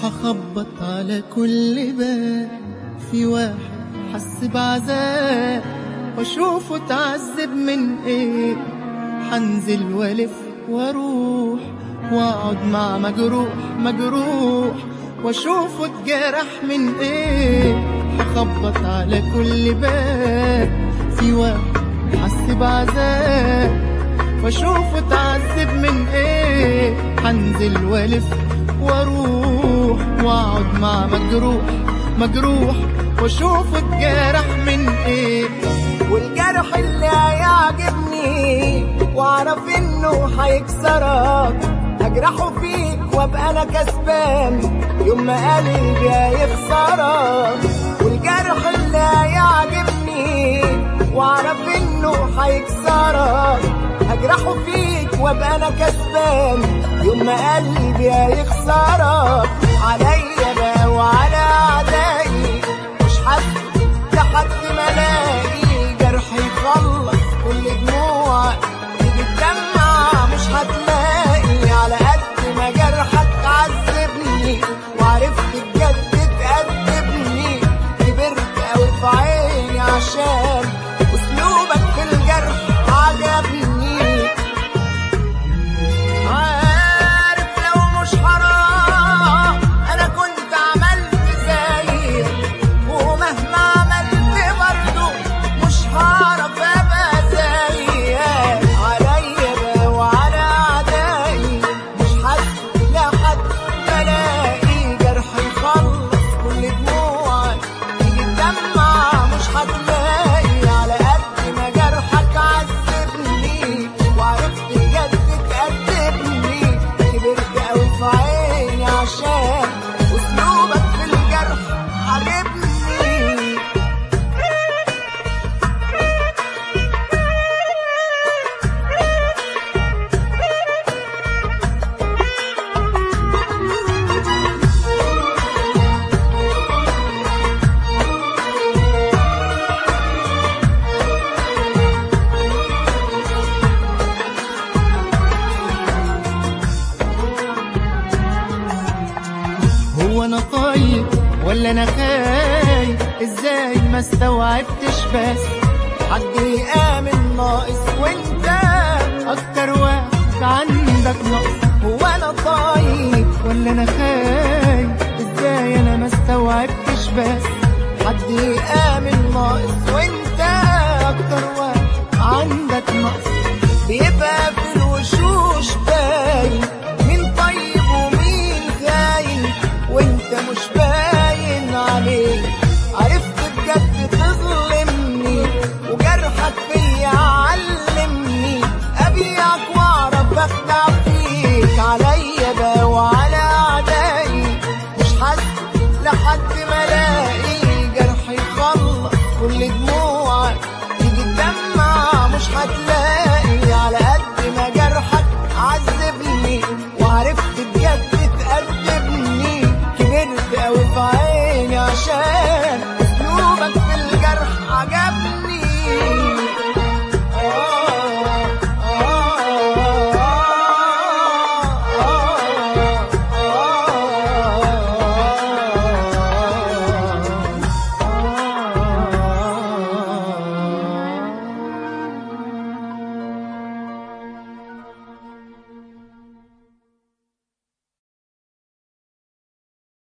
هخبط على كل باب في واحد حس بعذاب واشوفه اتعذب من ايه حنزل والف واروح واقعد مع مجروح مجروح واشوفه اتجرح من ايه هخبط على كل باب في واحد حس بعذاب واشوفه اتعذب من ايه هنزل والف واروح واقعد مع مجروح مجروح واشوفه اتجرح من ايه والجرح اللي هيعجبني واعرف انه هيكسرك اجرحه فيك وابقى انا كسبان يوم ما قلبي هيخسرك والجرح اللي هيعجبني واعرف انه هيكسرك هجرحه فيك وابقى انا كسبان يوم ما قلبي هيخسرك عليا بقى وعلى اعدائي مش حد لحد ما الاقي جرح يخلص كل دموع تيجي تدمع مش هتلاقي على قد ما جرحك عذبني وعرفت بجد تأدبني كبرت قوي في عيني عشان اسلوبك في الجرح عجبني عارف لو مش حرام انا كنت عملت زيك ومهما عملت برضه مش هعرف ابقى زيك عليا بقى وعلى اعدائي مش حد لا حد بلاقي جرح يخلص كل دموعك تيجي تدمع مش هتلاقي على قد ما جرحك عذبني وعرفت بجد تأدبني كبرت قوي في عيني عشان اسلوبك في الجرح عجبني هو انا طيب ولا انا خايف ازاي ما استوعبتش بس حد يآمن ناقص وانت اكتر واحد عندك نقص هو انا طيب ولا انا خايف ازاي انا ما استوعبتش بس حد يآمن ناقص وانت اكتر واحد عندك نقص بيبقى في